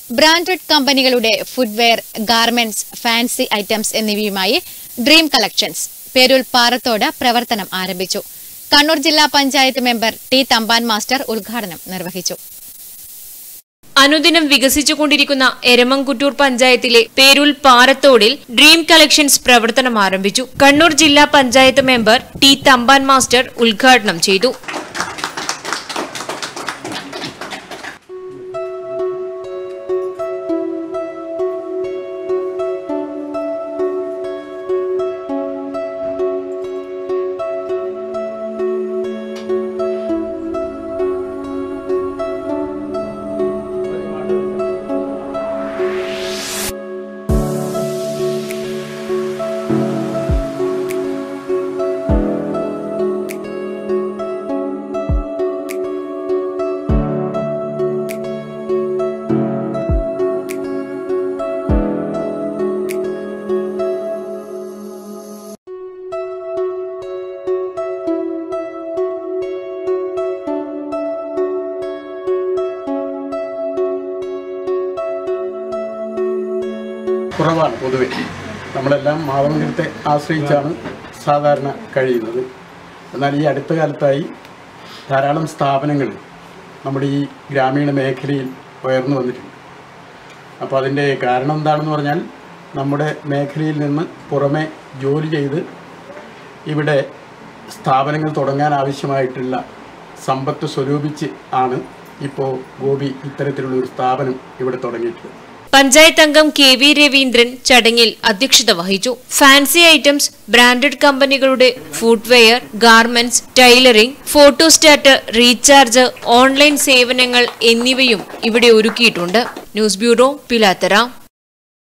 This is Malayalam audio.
ബ്രാൻഡഡ് കമ്പനികളുടെ ഫുഡ്വെയർ ഗാർമെന്റ്സ് ഫാൻസി ഐറ്റംസ് എന്നിവയുമായി ഡ്രീം കളക്ഷൻസ് പേരൂർ പാറത്തോട് പ്രവർത്തനം ആരംഭിച്ചു കണ്ണൂർ ജില്ലാ panchayat member T Thampan master ഉദ്ഘാടനം നിർവഹിച്ചു അനുദിനം വികസിച്ചുകൊണ്ടിരിക്കുന്ന എരമംകുറ്റൂർ പഞ്ചായത്തിലെ പേരുൽ പാറത്തോടിൽ ഡ്രീം കളക്ഷൻസ് പ്രവർത്തനം ആരംഭിച്ചു കണ്ണൂർ ജില്ലാ panchayat member T Thampan master ഉദ്ഘാടനം ചെയ്തു കുറവാണ് പൊതുവെ നമ്മളെല്ലാം മാതൃകത്തെ ആശ്രയിച്ചാണ് സാധാരണ കഴിയുന്നത് എന്നാൽ ഈ അടുത്ത കാലത്തായി ധാരാളം സ്ഥാപനങ്ങൾ നമ്മുടെ ഈ ഗ്രാമീണ മേഖലയിൽ ഉയർന്നു വന്നിട്ടുണ്ട് അപ്പോൾ അതിൻ്റെ കാരണം എന്താണെന്ന് പറഞ്ഞാൽ നമ്മുടെ മേഖലയിൽ നിന്ന് പുറമെ ജോലി ചെയ്ത് ഇവിടെ സ്ഥാപനങ്ങൾ തുടങ്ങാൻ ആവശ്യമായിട്ടുള്ള സമ്പത്ത് സ്വരൂപിച്ച് ആണ് ഇപ്പോൾ ഗോപി ഇത്തരത്തിലുള്ള ഒരു സ്ഥാപനം ഇവിടെ തുടങ്ങിയിട്ടുള്ളത് പഞ്ചായത്ത് അംഗം കെ വി രവീന്ദ്രൻ ചടങ്ങിൽ അധ്യക്ഷത വഹിച്ചു ഫാൻസി ഐറ്റംസ് ബ്രാൻഡഡ് കമ്പനികളുടെ footwear garments tailoring photostat recharge online സേവനങ്ങൾ എന്നിവയും ഇവിടെ ഒരുക്കിയിട്ടുണ്ട് ന്യൂസ് ബ്യൂറോ പിലാത്തറ